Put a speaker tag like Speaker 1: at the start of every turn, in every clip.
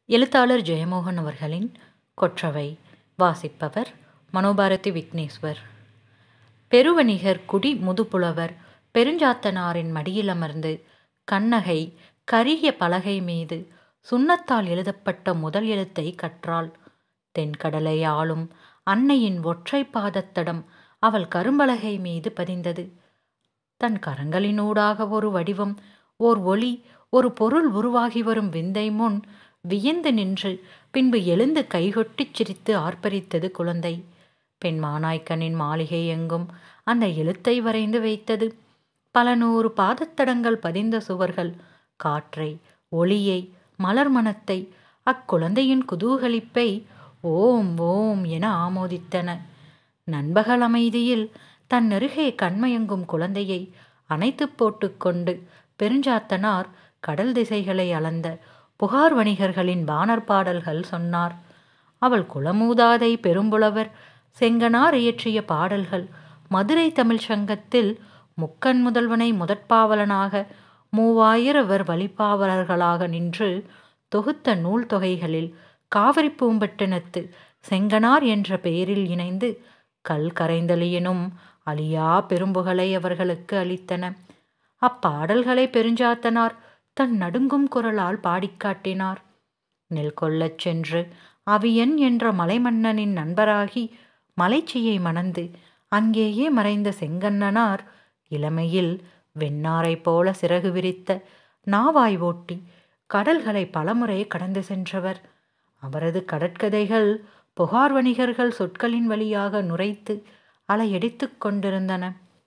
Speaker 1: எழுத்தாளர் ஜெயமோகன் அவர்களின் கொற்றவை வாசிப்பவர் மனோபாரதி விக்னேஸ்வர் பெருவணிகர் குடி முதுப்புலவர் பெருஞ்சாத்தனாரின் மடியில் அமர்ந்து கண்ணகை கரிய பலகை மீது சுண்ணத்தால் எழுதப்பட்ட முதல் எழுத்தை கற்றாள் தென்கடலை ஆளும் அன்னையின் ஒற்றை பாதத்தடம் அவள் கரும்பலகை மீது பதிந்தது தன் கரங்களினூடாக ஒரு வடிவம் ஓர் ஒளி ஒரு பொருள் உருவாகி வரும் விந்தை முன் வியந்து நின்று பின்பு எழுந்து கைகொட்டிச் சிரித்து ஆர்ப்பரித்தது குழந்தை பெண் மானாய்க்கனின் மாளிகை எங்கும் அந்த எழுத்தை வரைந்து வைத்தது பல நூறு பாதத்தடங்கள் பதிந்த சுவர்கள் காற்றை ஒளியை மலர் மனத்தை அக்குழந்தையின் குதூகலிப்பை ஓம் ஓம் என ஆமோதித்தன நண்பகல் அமைதியில் தன் நெருகே கண்மயங்கும் குழந்தையை அணைத்து போட்டுக்கொண்டு பெருஞ்சாத்தனார் கடல் திசைகளை அளந்த புகார் வணிகர்களின் பாணர் பாடல்கள் சொன்னார் அவள் குளமூதாதை பெரும்புலவர் செங்கனார் இயற்றிய பாடல்கள் மதுரை தமிழ் சங்கத்தில் முக்கன் முதல்வனை முதற்பாவலனாக மூவாயிரவர் வழிபாவலர்களாக நின்று தொகுத்த நூல் தொகைகளில் காவிரி பூம்பட்டினத்து செங்கனார் என்ற பெயரில் இணைந்து கல் கரைந்தலியனும் அழியா பெரும்புகளை அவர்களுக்கு அளித்தன அப்பாடல்களை பெருஞ்சாத்தனார் தன் நடுங்கும் குரலால் பாடிக்காட்டினார் நெல் கொள்ளச் சென்று அவியன் என்ற மலைமன்னனின் நண்பராகி மலைச்சியை மணந்து அங்கேயே மறைந்த செங்கண்ணனார் இளமையில் வெண்ணாரைப் போல சிறகு விரித்த நாவாய் ஓட்டி கடல்களை பலமுறை கடந்து சென்றவர் அவரது கடற்கதைகள் புகார் வணிகர்கள் சொற்களின் வழியாக நுரைத்து அலையடித்து கொண்டிருந்தன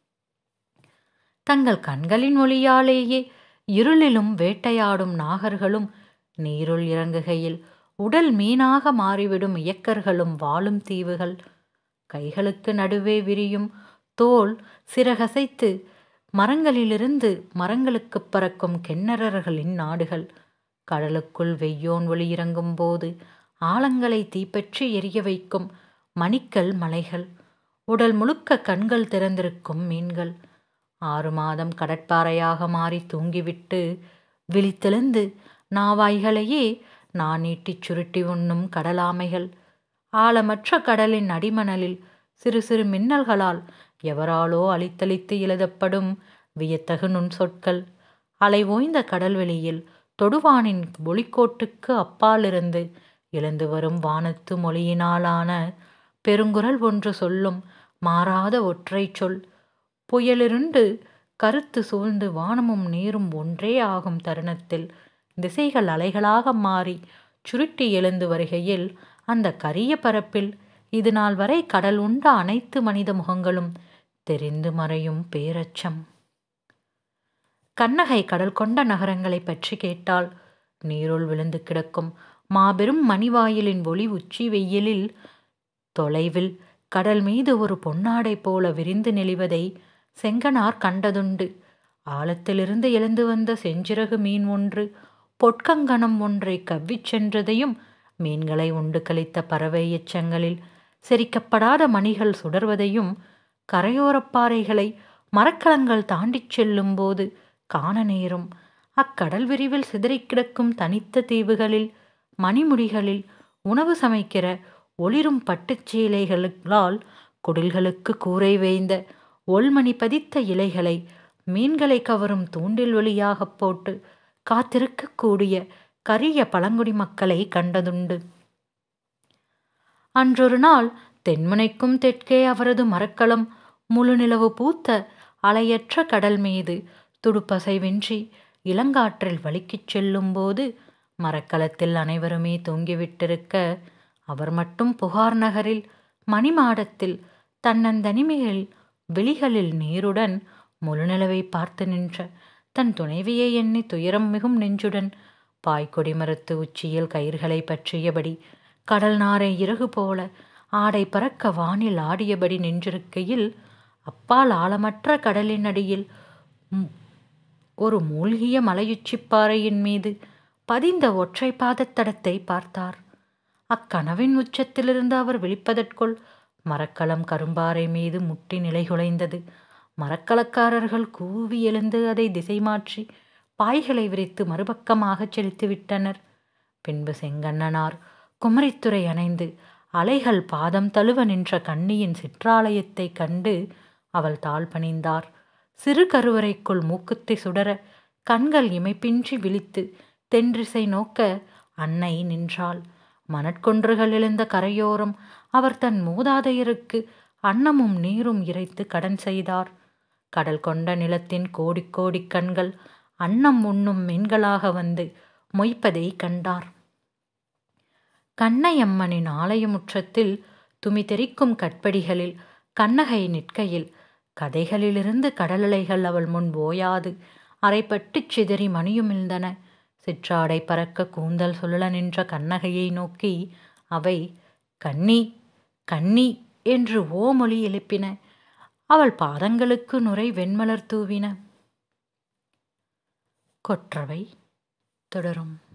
Speaker 1: தங்கள் கண்களின் ஒளியாலேயே இருளிலும் வேட்டையாடும் நாகர்களும் நீருள் இறங்குகையில் உடல் மீனாக மாறிவிடும் இயக்கர்களும் வாழும் தீவுகள் கைகளுக்கு நடுவே விரியும் தோல் சிறகசைத்து மரங்களிலிருந்து மரங்களுக்கு பறக்கும் கெண்ணறர்களின் நாடுகள் கடலுக்குள் வெய்யோன் ஒளி இறங்கும் போது ஆழங்களை தீப்பற்றி எரிய வைக்கும் மணிக்கல் மலைகள் உடல் முழுக்க கண்கள் திறந்திருக்கும் மீன்கள் ஆறு மாதம் கடற்பாறையாக மாறி தூங்கிவிட்டு விழித்தெழுந்து நாவாய்களையே நான் நீட்டிச் சுருட்டி உண்ணும் கடலாமைகள் ஆழமற்ற கடலின் அடிமணலில் சிறு சிறு மின்னல்களால் எவராலோ அழித்தளித்து எழுதப்படும் வியத்தகு நுண் சொற்கள் அலை ஓய்ந்த கடல்வெளியில் தொடுவானின் ஒளிக்கோட்டுக்கு அப்பாலிருந்து எழுந்து வரும் வானத்து மொழியினாலான பெருங்குரல் ஒன்று சொல்லும் மாறாத ஒற்றை சொல் புயலிருண்டு கருத்து சூழ்ந்து வானமும் நீரும் ஒன்றே ஆகும் தருணத்தில் திசைகள் அலைகளாக மாறி சுருட்டி எழுந்து வருகையில் அந்த கரிய பரப்பில் இது நாள் வரை கடல் உண்ட அனைத்து மனித முகங்களும் தெரிந்து மறையும் பேரச்சம் கண்ணகை கடல் கொண்ட நகரங்களை பற்றி கேட்டால் நீருள் விழுந்து கிடக்கும் மாபெரும் மணிவாயிலின் ஒளி உச்சி வெயிலில் தொலைவில் கடல் மீது ஒரு பொன்னாடை போல விரிந்து நெளிவதை செங்கனார் கண்டதுண்டு ஆழத்திலிருந்து எழுந்து வந்த செஞ்சிறகு மீன் ஒன்று பொற்கங்கணம் ஒன்றை கவ்விச் சென்றதையும் மீன்களை உண்டு கழித்த பறவை எச்சங்களில் செரிக்கப்படாத மணிகள் சுடர்வதையும் கரையோரப்பாறைகளை மரக்கலங்கள் தாண்டிச் செல்லும் போது காண நேரும் அக்கடல் விரிவில் சிதறிக் கிடக்கும் தனித்த தீவுகளில் மணிமுடிகளில் உணவு சமைக்கிற ஒளிரும் பட்டுச்சீலைகளால் குடில்களுக்கு கூரை வேய்ந்த ஒல்மணி பதித்த இலைகளை மீன்களை கவரும் தூண்டில் வழியாகப் போட்டு காத்திருக்கக்கூடிய கரிய பழங்குடி மக்களை கண்டதுண்டு அன்றொரு நாள் தென்முனைக்கும் தெற்கே அவரது மரக்கலம் முழு நிலவு பூத்த அலையற்ற கடல் மீது துடுப்பசைவின்றி இளங்காற்றில் வலிக்கிச் செல்லும் போது மரக்கலத்தில் அனைவருமே தூங்கிவிட்டிருக்க அவர் மட்டும் புகார் நகரில் மணிமாடத்தில் தன்னந்தனிமையில் விழிகளில் நீருடன் முழுநிலவை பார்த்து நின்ற தன் துணைவியை எண்ணி துயரம் மிகும் நெஞ்சுடன் பாய்க்கொடி மரத்து உச்சியில் கயிர்களை பற்றியபடி கடல் நாரை இறகு போல ஆடை பறக்க வானில் ஆடியபடி நின்றிருக்கையில் அப்பால் ஆழமற்ற கடலின் அடியில் ஒரு மூழ்கிய மலையுச்சிப்பாறையின் மீது பதிந்த ஒற்றை பாதத்தடத்தை பார்த்தார் அக்கனவின் உச்சத்திலிருந்து அவர் விழிப்பதற்குள் மரக்கலம் கரும்பாறை மீது முட்டி நிலைகுலைந்தது மரக்கலக்காரர்கள் கூவி எழுந்து அதை திசை மாற்றி பாய்களை விரித்து மறுபக்கமாகச் செலுத்திவிட்டனர் பின்பு செங்கண்ணனார் குமரித்துறை அணைந்து அலைகள் பாதம் தழுவ நின்ற கண்ணியின் சிற்றாலயத்தைக் கண்டு அவள் தாழ் பணிந்தார் சிறு கருவறைக்குள் மூக்குத்தி சுடர கண்கள் இமைப்பின்றி விழித்து தென்றிசை நோக்க அன்னை நின்றாள் மணற்கொன்றுகள் எழுந்த கரையோரம் அவர் தன் மூதாதையருக்கு அன்னமும் நீரும் இறைத்து கடன் செய்தார் கடல் கொண்ட நிலத்தின் கோடி கோடி கண்கள் அன்னம் உண்ணும் மீன்களாக வந்து மொய்ப்பதை கண்டார் கண்ணையம்மனின் ஆலயமுற்றத்தில் துமி தெரிக்கும் கட்படிகளில் கண்ணகை நிற்கையில் கதைகளிலிருந்து கடலலைகள் அவள் முன் ஓயாது அரைப்பட்டுச் சிதறி மணியுமிழ்ந்தன சிற்றாடை பறக்க கூந்தல் சுழல நின்ற கண்ணகையை நோக்கி அவை கண்ணி கண்ணி என்று ஓமொழி எழுப்பின அவள் பாதங்களுக்கு நுரை வெண்மலர் தூவின கொற்றவை தொடரும்